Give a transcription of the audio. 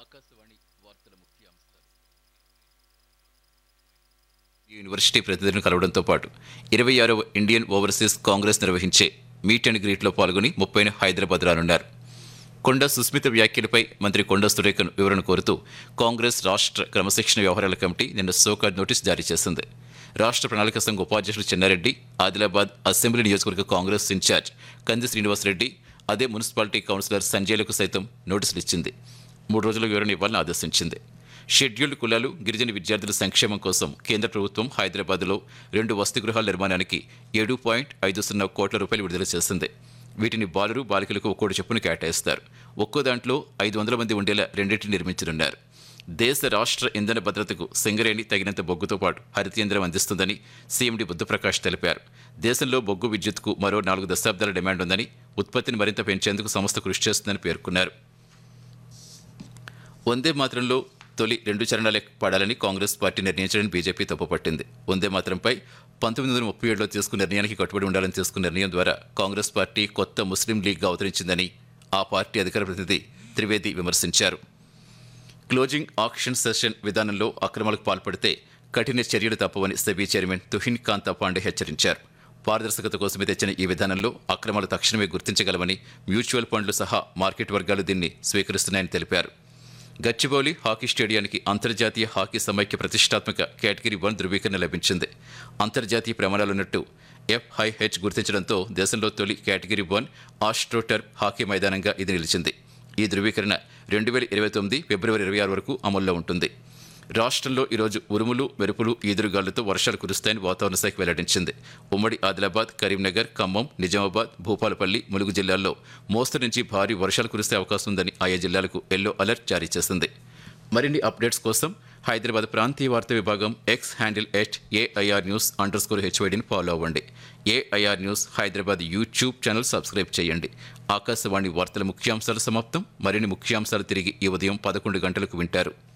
ఆకాశవాణి వార్తల ముఖ్యాంశాలు యూనివర్సిటీ ప్రతినిధులను కలవడంతో పాటు ఇరవై ఆరవ ఇండియన్ ఓవర్సీస్ కాంగ్రెస్ నిర్వహించే మీట్ అండ్ గ్రీట్లో పాల్గొని ముప్పైన హైదరాబాద్ రానున్నారు కొండ సుస్మిత వ్యాఖ్యలపై మంత్రి కొండ సురేఖను వివరణ కోరుతూ కాంగ్రెస్ రాష్ట్ర క్రమశిక్షణ వ్యవహారాల కమిటీ నిన్న సోకాడ్ నోటీస్ జారీ చేసింది రాష్ట్ర ప్రణాళిక సంఘ ఉపాధ్యక్షుడు చెన్నారెడ్డి ఆదిలాబాద్ అసెంబ్లీ నియోజకవర్గ కాంగ్రెస్ ఇన్ఛార్జ్ కంది శ్రీనివాసరెడ్డి అదే మున్సిపాలిటీ కౌన్సిలర్ సంజయ్లకు సైతం నోటీసులు ఇచ్చింది మూడు రోజుల వివరణ ఇవ్వాలని ఆదేశించింది షెడ్యూల్డ్ కులాలు గిరిజన విద్యార్థుల సంక్షేమం కోసం కేంద్ర ప్రభుత్వం హైదరాబాద్లో రెండు వసతి గృహాల నిర్మాణానికి ఏడు పాయింట్ ఐదు సున్నా కోట్ల రూపాయలు విడుదల చేసింది వీటిని బాలురు బాలికలకు ఒక్కోటి చొప్పున కేటాయిస్తారు ఒక్కో దాంట్లో ఐదు వందల మంది ఉండేలా రెండింటిని నిర్మించనున్నారు దేశ రాష్ట్ర ఇంధన భద్రతకు సింగరేణి తగినంత బొగ్గుతో పాటు హరితేంద్రం అందిస్తుందని సీఎండీ బుద్ధప్రకాష్ తెలిపారు దేశంలో బొగ్గు విద్యుత్కు మరో నాలుగు దశాబ్దాల డిమాండ్ ఉందని ఉత్పత్తిని మరింత పెంచేందుకు సంస్థ కృషి చేస్తుందని పేర్కొన్నారు వందే మాత్రంలో తొలి రెండు చరణాలే పాడాలని కాంగ్రెస్ పార్టీ నిర్ణయించడానికి బీజేపీ తప్పుపట్టింది వందే మాత్రంపై పంతొమ్మిది వందల ముప్పై ఏడులో తీసుకున్న నిర్ణయానికి కట్టుబడి ఉండాలని తీసుకున్న నిర్ణయం ద్వారా కాంగ్రెస్ పార్టీ కొత్త ముస్లిం లీగ్గా అవతరించిందని ఆ పార్టీ అధికార ప్రతినిధి త్రివేది విమర్శించారు క్లోజింగ్ ఆక్షన్ సెషన్ విధానంలో అక్రమాలకు పాల్పడితే కఠిన చర్యలు తప్పవని సెబీ చైర్మన్ తుహిన్ కాంతా పాండే హెచ్చరించారు పారదర్శకత కోసమే తెచ్చిన ఈ విధానంలో అక్రమాలు తక్షణమే గుర్తించగలమని మ్యూచువల్ ఫండ్లు సహా మార్కెట్ వర్గాలు దీన్ని స్వీకరిస్తున్నాయని తెలిపారు గచ్చిబౌలి హాకీ స్టేడియానికి అంతర్జాతీయ హాకీ సమైక్య ప్రతిష్టాత్మక కేటగిరీ వన్ ధృవీకరణ లభించింది అంతర్జాతీయ ప్రమాణాలున్నట్టు ఎఫ్ఐహెచ్ గుర్తించడంతో దేశంలో తొలి కేటగిరీ వన్ ఆస్ట్రోటర్ఫ్ హాకీ మైదానంగా ఇది నిలిచింది ఈ ధృవీకరణ రెండు వేల ఇరవై తొమ్మిది ఫిబ్రవరి ఇరవై ఆరు వరకు అమల్లో ఉంటుంది రాష్ట్రంలో ఈరోజు ఉరుములు మెరుపులు ఈదురుగాలులతో వర్షాలు కురుస్తాయని వాతావరణ శాఖ వెల్లడించింది ఉమ్మడి ఆదిలాబాద్ కరీంనగర్ ఖమ్మం నిజామాబాద్ భూపాలపల్లి ములుగు జిల్లాల్లో మోస్తరు నుంచి భారీ వర్షాలు కురిసే అవకాశం ఉందని ఆయా జిల్లాలకు ఎల్లో అలర్ట్ జారీ చేసింది మరిన్ని అప్డేట్స్ కోసం హైదరాబాద్ ప్రాంతీయ వార్తా విభాగం X handle at AIR news underscore స్కోర్ హెచ్వైడిని ఫాలో అవ్వండి AIR news Hyderabad YouTube channel subscribe చేయండి ఆకాశవాణి వార్తల ముఖ్యాంశాలు సమాప్తం మరిన్ని ముఖ్యాంశాలు తిరిగి ఈ ఉదయం పదకొండు గంటలకు వింటారు